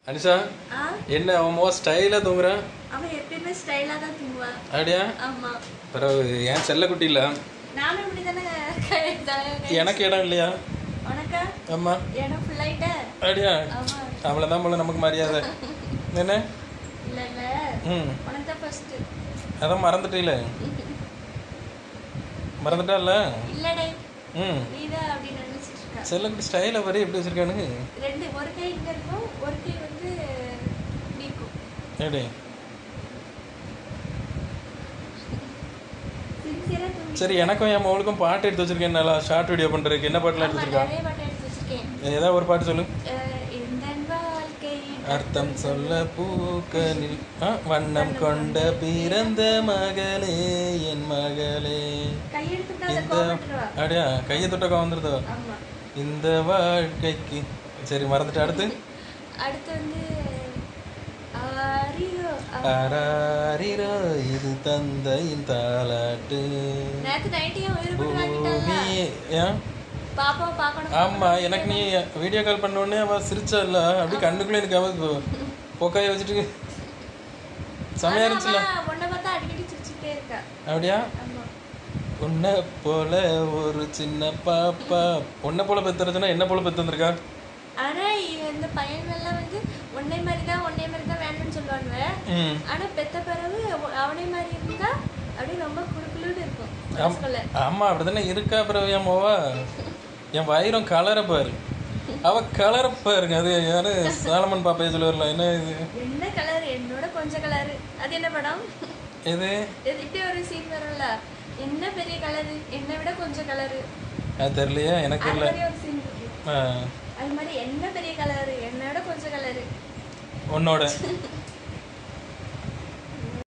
அனிஷா ஆ என்ன அவன் மோ ஸ்டைலாக தூங்குறான் அவன் எப்பயுமே ஸ்டைலாக தான் தூங்குவான் அப்படியா ஆமா பிறகு ஏன் செல்லக்குட்டி இல்லை நானும் இப்படி தானே எனக்கு இடம் இல்லையா உனக்கா ஆமா இடம் ஃபுல்லாயிட்ட அப்படியா ஆமா அவ்வளோதான் போல நமக்கு மரியாதை என்ன இல்ல இல்ல ம் உனக்கு தான் ஃபர்ஸ்ட் அதான் மறந்துட்டீல மறந்துட்டால இல்லடே ம் நீதான் அப்படின்னு நினைச்சிட்டு இருக்கா செல்லக்குட்டி ஸ்டைலை வரை எப்படி வச்சிருக்கானு ரெண்டு ஒரு கை இங்க இருக்கும் ஒரு கை வந்து நீக்கும் எப்படி சின்சியரா தூங்கி சரி எனக்கும் என் மகளுக்கும் பாட்டு எடுத்து வச்சிருக்கேன் நல்லா ஷார்ட் வீடியோ பண்ணுறதுக்கு என்ன பாட்டுலாம் எடுத்து ஆமா, வச்சிருக்கா நிறைய பாட்டு எடுத்து வச்சிருக்கேன் ஏதாவது ஒரு பாட்டு சொல்லு அஹ், இந்த வாழ்க்கை அர்த்தம் சொல்ல பூக்களில் ஆ, வண்ணம் கொண்ட பிறந்த மகளே என் மகளே கையெடுத்துட்டா அதை இந்த கோபப்பட்டுருவா அப்படியா கையை தொட்டக்கா வந்துருதோ ஆமா இந்த வாழ்க்கைக்கு சரி மறந்துட்டு அடுத்து அடுத்து வந்து ஆரியோ ஆராரிரோ இது தந்தையின் தாலாட்டு நேத்து நைட்டு ஏன் உயிர் போட்டு வாங்கிட்டாங்க பூமி ஏன் பாப்பாவை பார்க்கணும் ஆமா எனக்கு நீ வீடியோ கால் பண்ண உடனே அவ சிரிச்சா இல்ல அப்படி கண்ணுக்குள்ள எனக்கு அவ பொக்காய வச்சுட்டு செமையா இருந்துச்சுல ஆனா, உன்னை பார்த்தா அடிக்கடி சிரிச்சுட்டே இருக்கா அப்படியா ஆமா உன்னை போல ஒரு சின்ன பாப்பா உன்னை போல பெத்துறதுன்னா என்ன போல பெத்து வந்திருக்கா ஆனா இவ- இந்த பையன்கள்லாம் வந்து உன்னை மாதிரி தான் உன்னை மாதிரி தான் வேணும்னு சொல்லுவாங்க ம் ஆனா பெத்த பிறகு அவ- அவனை மாதிரி இருந்தா அப்படியே ரொம்ப குழுக்குழுன்னு இருக்கும் ஆம். மனசுக்குள்ள. ஆமா அப்படிதானே இருக்கா அப்புறம் என் மோவா என் வயிறம் கலரை பாரு அவ கலரை பாருங்க அது யாரு சாலமன் பாப்பைய சொல்லுவார்ல என்ன இது என்ன கலர் என்னோட கொஞ்சம் கலர் அது என்ன படம் இது இது இப்படி ஒரு சீன் வரும்ல என்ன பெரிய கலரு என்னை விட கொஞ்சம் கலரு அது தெரியலையா எனக்கு அது இல்லை மாதிரி ஒரு சீன் இருக்கு ஆ, அது மாதிரி என்ன பெரிய கலரு என்னை விட கொஞ்சம் கலரு உன்னோட